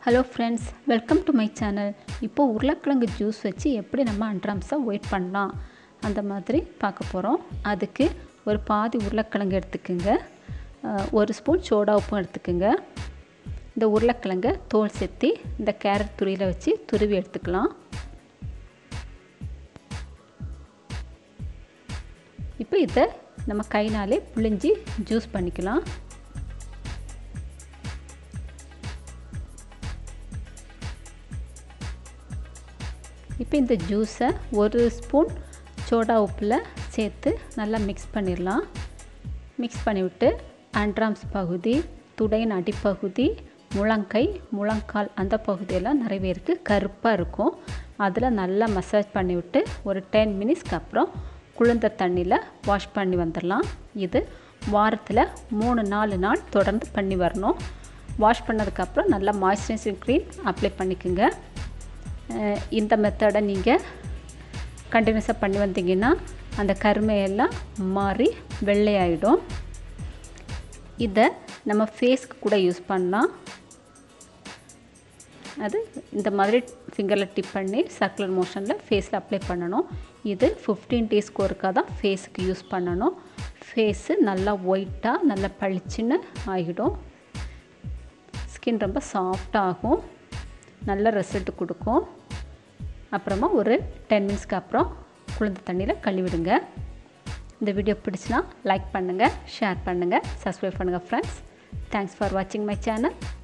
hello friends welcome to my channel இப்போ உருளைக்கிழங்கு juice வச்சு எப்படி நம்ம அண்ட்ராம்ஸை ஒயிட் பண்ணலாம் அந்த மாதிரி பார்க்க போகிறோம் அதுக்கு ஒரு பாதி உருளைக்கிழங்கு எடுத்துக்கோங்க அஹ், ஒரு ஸ்பூன் சோடா உப்பும் எடுத்துக்கோங்க இந்த உருளைக்கிழங்கை தோல் செத்தி இந்த கேரட் துரியில் வச்சு துருவி எடுத்துக்கலாம் இப்போ இதை நம்ம கைனாலே புழிஞ்சி ஜூஸ் பண்ணிக்கலாம் இப்போ இந்த ஜூஸை ஒரு ஸ்பூன் சோடா உப்பில் சேர்த்து நல்லா மிக்ஸ் பண்ணிடலாம் மிக்ஸ் பண்ணிவிட்டு ஆண்ட்ராம்ஸ் பகுதி துடையின் அடிப்பகுதி முழங்கை முழங்கால் அந்த பகுதியெல்லாம் நிறைய பேருக்கு கருப்பாக இருக்கும் அதில் நல்லா மசாஜ் பண்ணிவிட்டு ஒரு டென் மினிட்ஸ்க்கு அப்புறம் குளிர்ந்த தண்ணியில் வாஷ் பண்ணி வந்துடலாம் இது வாரத்தில் மூணு நாலு நாள் தொடர்ந்து பண்ணி வரணும் வாஷ் பண்ணதுக்கப்புறம் நல்லா மாய்ஸ்சரைசிங் க்ரீம் அப்ளை பண்ணிக்கோங்க அஹ் இந்த மெத்தடை நீங்கள் கண்டினியூஸாக பண்ணி வந்தீங்கன்னா அந்த கருமையெல்லாம் மாறி வெள்ளையாயிடும் இதை நம்ம ஃபேஸ்க்கு கூட யூஸ் பண்ணலாம் அது இந்த மாதிரி ஃபிங்கரில் டிப் பண்ணி சர்க்குலர் மோஷனில் ஃபேஸில் அப்ளை பண்ணணும் இது ஃபிஃப்டீன் டேஸ்க்கு ஒருக்கா தான் ஃபேஸுக்கு யூஸ் பண்ணணும் ஃபேஸு நல்லா ஒயிட்டாக நல்லா பளிச்சுன்னு ஆகிடும் ஸ்கின் ரொம்ப சாஃப்டாகும் நல்ல ரிசல்ட் கொடுக்கும் அப்புறமா ஒரு டென் மினிட்ஸ்க்கு அப்புறம் குளிர்ந்த தண்ணியில் கழுவிடுங்க இந்த வீடியோ பிடிச்சினா லைக் பண்ணுங்கள் ஷேர் பண்ணுங்கள் சப்ஸ்கிரைப் பண்ணுங்கள் ஃப்ரெண்ட்ஸ் தேங்க்ஸ் ஃபார் வாட்சிங் மை சேனல்